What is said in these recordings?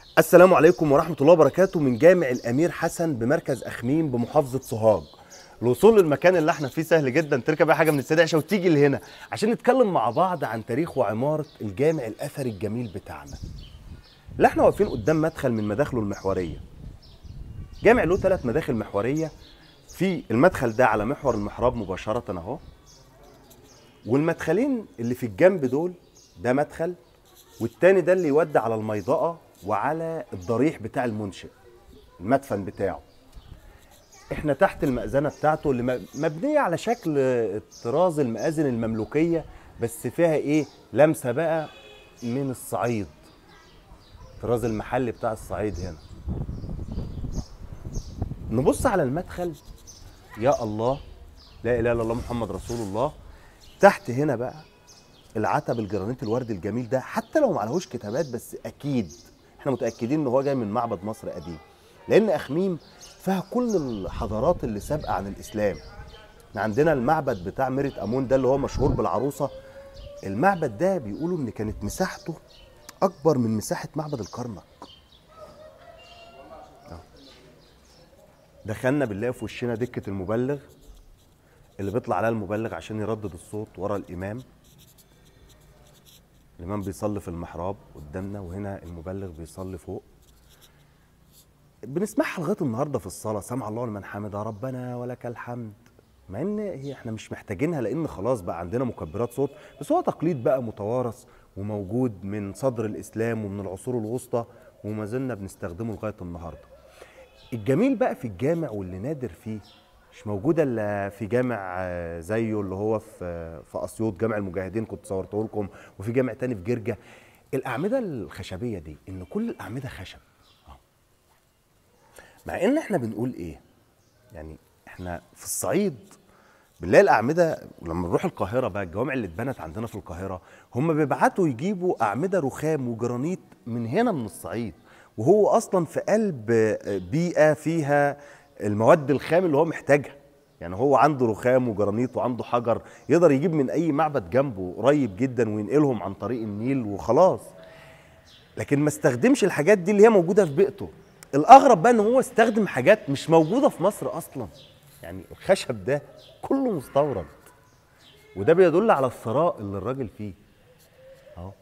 السلام عليكم ورحمة الله وبركاته من جامع الأمير حسن بمركز أخميم بمحافظة سوهاج الوصول للمكان اللي احنا فيه سهل جدا تركب اي حاجه من السيده عائشه وتيجي لهنا عشان نتكلم مع بعض عن تاريخ وعماره الجامع الاثري الجميل بتاعنا اللي احنا واقفين قدام مدخل من مداخله المحوريه جامع له ثلاث مداخل محوريه في المدخل ده على محور المحراب مباشره اهو والمدخلين اللي في الجنب دول ده مدخل والتاني ده اللي يودي على الميضأة وعلى الضريح بتاع المنشئ المدفن بتاعه احنا تحت المأذنة بتاعته اللي م- مبنية على شكل طراز المآذن المملوكية بس فيها ايه لمسة بقى من الصعيد طراز المحل بتاع الصعيد هنا نبص على المدخل يا الله لا اله الا الله محمد رسول الله تحت هنا بقى العتب الجرانيت الورد الجميل ده حتى لو معلهوش كتابات بس اكيد احنا متاكدين ان هو جاي من معبد مصر قديم لان اخميم فيها كل الحضارات اللي سابقه عن الاسلام احنا عندنا المعبد بتاع ميرت امون ده اللي هو مشهور بالعروسه المعبد ده بيقولوا ان كانت مساحته اكبر من مساحه معبد الكرنك أهو. دخلنا بنلاقي في وشنا دكه المبلغ اللي بيطلع عليها المبلغ عشان يردد الصوت ورا الامام الامام بيصلي في المحراب قدامنا وهنا المبلغ بيصلي فوق بنسمعها لغايه النهارده في الصلاه سمع الله لمن حمده ربنا ولك الحمد مع ان هي احنا مش محتاجينها لان خلاص بقى عندنا مكبرات صوت بس هو تقليد بقى متوارث وموجود من صدر الاسلام ومن العصور الوسطى وما زلنا بنستخدمه لغايه النهارده الجميل بقى في الجامع واللي نادر فيه مش موجوده الا في جامع آه، زيه اللي هو في في اسيوط جامع المجاهدين كنت صورته لكم وفي جامع تاني في جرجه الاعمده الخشبيه دي ان كل الاعمده خشب آه. مع ان احنا بنقول ايه يعني احنا في الصعيد بنلاقي الاعمده لما نروح القاهره بقى الجوامع اللي اتبنت عندنا في القاهره هم بيبعتوا يجيبوا اعمده رخام وجرانيت من هنا من الصعيد وهو اصلا في قلب بيئه فيها المواد الخام اللي هو محتاجها يعني هو عنده رخام وجرانيت وعنده حجر يقدر يجيب من اي معبد جنبه قريب جدا وينقلهم عن طريق النيل وخلاص لكن ما استخدمش الحاجات دي اللي هي موجوده في بيئته الاغرب بقى ان هو استخدم حاجات مش موجوده في مصر اصلا يعني الخشب ده كله مستورد وده بيدل على الثراء اللي الراجل فيه اهو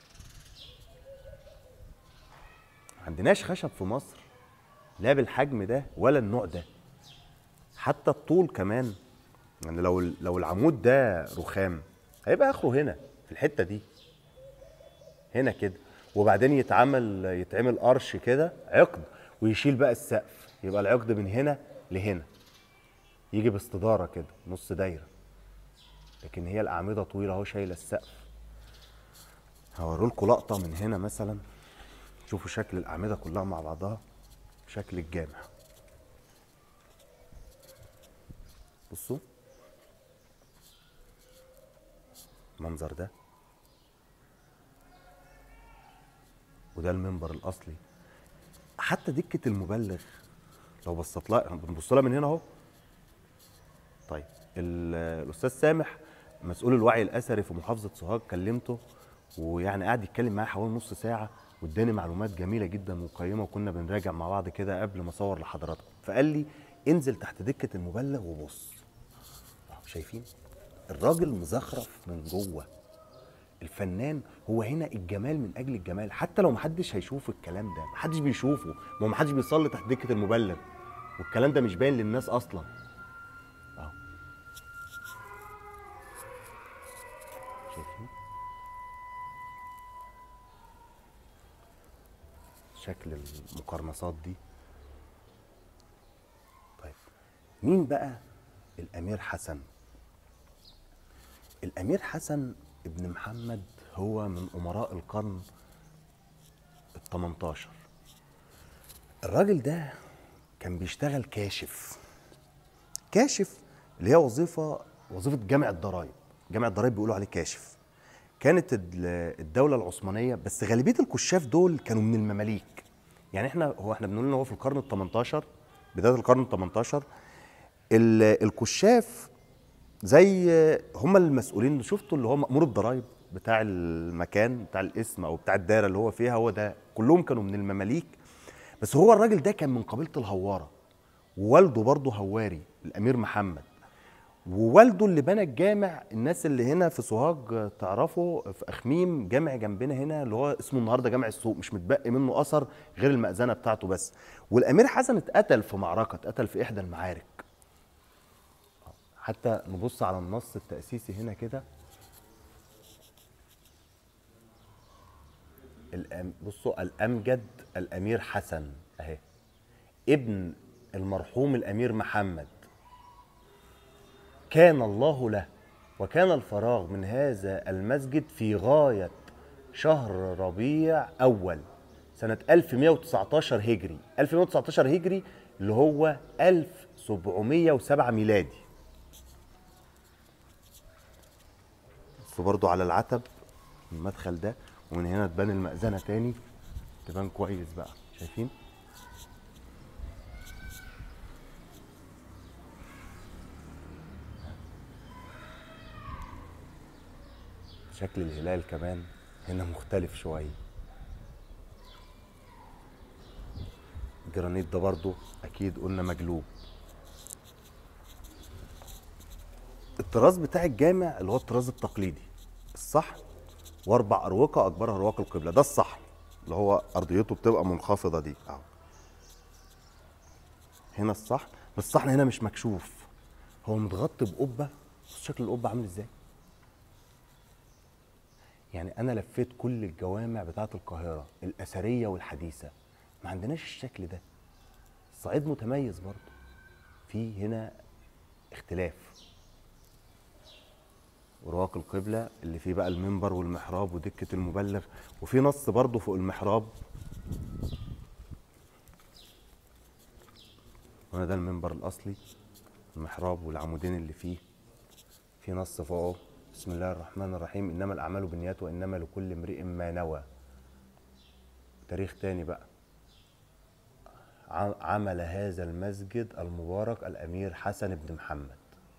ما عندناش خشب في مصر لا بالحجم ده ولا النوع ده حتى الطول كمان يعني لو لو العمود ده رخام هيبقى اخره هنا في الحته دي هنا كده وبعدين يتعمل يتعمل قرش كده عقد ويشيل بقى السقف يبقى العقد من هنا لهنا يجي باستداره كده نص دايره لكن هي الاعمده طويله اهو شايله السقف هوريلكوا لقطه من هنا مثلا شوفوا شكل الاعمده كلها مع بعضها شكل الجامع بصوا المنظر ده وده المنبر الاصلي حتى دكه المبلغ لو بصيت لها بنبص لها من هنا اهو طيب ال- الاستاذ سامح مسؤول الوعي الاثري في محافظه سوهاج كلمته ويعني قعد يتكلم معايا حوالي نص ساعه واداني معلومات جميله جدا وقيمه وكنا بنراجع مع بعض كده قبل ما اصور لحضراتكم فقال لي انزل تحت دكه المبلغ وبص أهو شايفين الراجل مزخرف من جوه الفنان هو هنا الجمال من اجل الجمال حتى لو محدش هيشوف الكلام ده محدش بيشوفه ما هو محدش بيصلي تحت دكه المبلغ والكلام ده مش باين للناس اصلا اهو شايفين شكل المقرنصات دي طيب مين بقى الامير حسن الامير حسن ابن محمد هو من امراء القرن ال 18 الراجل ده كان بيشتغل كاشف كاشف اللي هي وظيفه وظيفه جامع الضرايب جامع الضرايب بيقولوا عليه كاشف كانت ال- الدوله العثمانيه بس غالبيه الكشاف دول كانوا من المماليك يعني احنا هو احنا بنقول ان هو في القرن ال 18 بدايه القرن ال 18 ال- الكشاف زي هم المسؤولين شفتوا اللي هو مأمور الضرايب بتاع المكان بتاع الاسم او بتاع الدايره اللي هو فيها هو ده كلهم كانوا من المماليك بس هو الراجل ده كان من قبيله الهواره ووالده برضه هواري الامير محمد ووالده اللي بنى الجامع الناس اللي هنا في سوهاج تعرفوا في اخميم جامع جنبنا هنا اللي هو اسمه النهارده جامع السوق مش متبقي منه اثر غير المأذنه بتاعته بس والامير حسن اتقتل في معركه اتقتل في احدى المعارك حتى نبص على النص التأسيسي هنا كده الأم... بصوا الأمجد الأمير حسن أهي ابن المرحوم الأمير محمد كان الله له وكان الفراغ من هذا المسجد في غاية شهر ربيع أول سنة 1119 هجري 1119 هجري اللي هو 1707 ميلادي بصوا برضو على العتب المدخل ده ومن هنا تبان المأذنة تاني تبان كويس بقى شايفين شكل الهلال كمان هنا مختلف شوية الجرانيت ده برضو أكيد قلنا مجلوب الطراز بتاع الجامع اللي هو الطراز التقليدي الصحن واربع اروقه اكبرها رواق القبله ده الصحن اللي هو ارضيته بتبقى منخفضه دي اهو هنا الصحن بس الصحن هنا مش مكشوف هو متغطي بقبه بص شكل القبه عامل ازاي يعني انا لفيت كل الجوامع بتاعه القاهره الاثريه والحديثه ما عندناش الشكل ده الصعيد متميز برضه في هنا اختلاف ورواق القبلة اللي فيه بقى المنبر والمحراب ودكة المبلغ وفي نص برضه فوق المحراب هنا ده المنبر الأصلي المحراب والعمودين اللي فيه في نص فوقه بسم الله الرحمن الرحيم إنما الأعمال بالنيات وإنما لكل امرئ ما نوى تاريخ تاني بقى ع- عمل هذا المسجد المبارك الأمير حسن بن محمد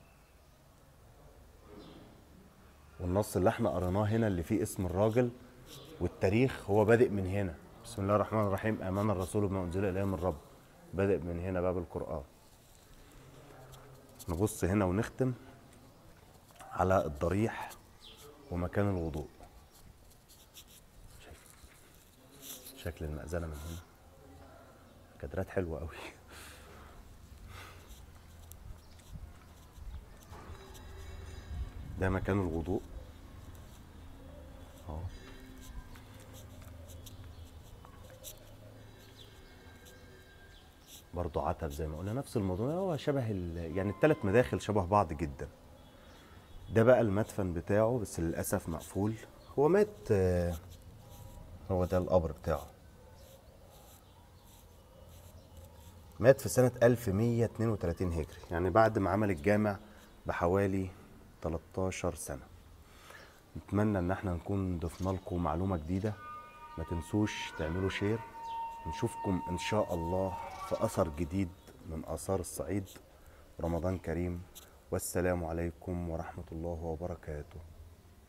والنص اللي احنا قريناه هنا اللي فيه اسم الراجل والتاريخ هو بادئ من هنا بسم الله الرحمن الرحيم آمن الرسول بما أنزل إليه من رب بادئ من هنا باب القرآن نبص هنا ونختم على الضريح ومكان الوضوء شايف شكل المأذنة من هنا كادرات حلوة قوي ده مكان الوضوء اهو برضه عتب زي ما قلنا نفس الموضوع هو شبه ال... يعني الثلاث مداخل شبه بعض جدا ده بقى المدفن بتاعه بس للاسف مقفول هو مات آه، هو ده القبر بتاعه مات في سنة 1132 هجري يعني بعد ما عمل الجامع بحوالي 13 سنة نتمنى ان احنا نكون ضفنا لكم معلومة جديدة ما تنسوش تعملوا شير نشوفكم ان شاء الله في اثر جديد من اثار الصعيد رمضان كريم والسلام عليكم ورحمة الله وبركاته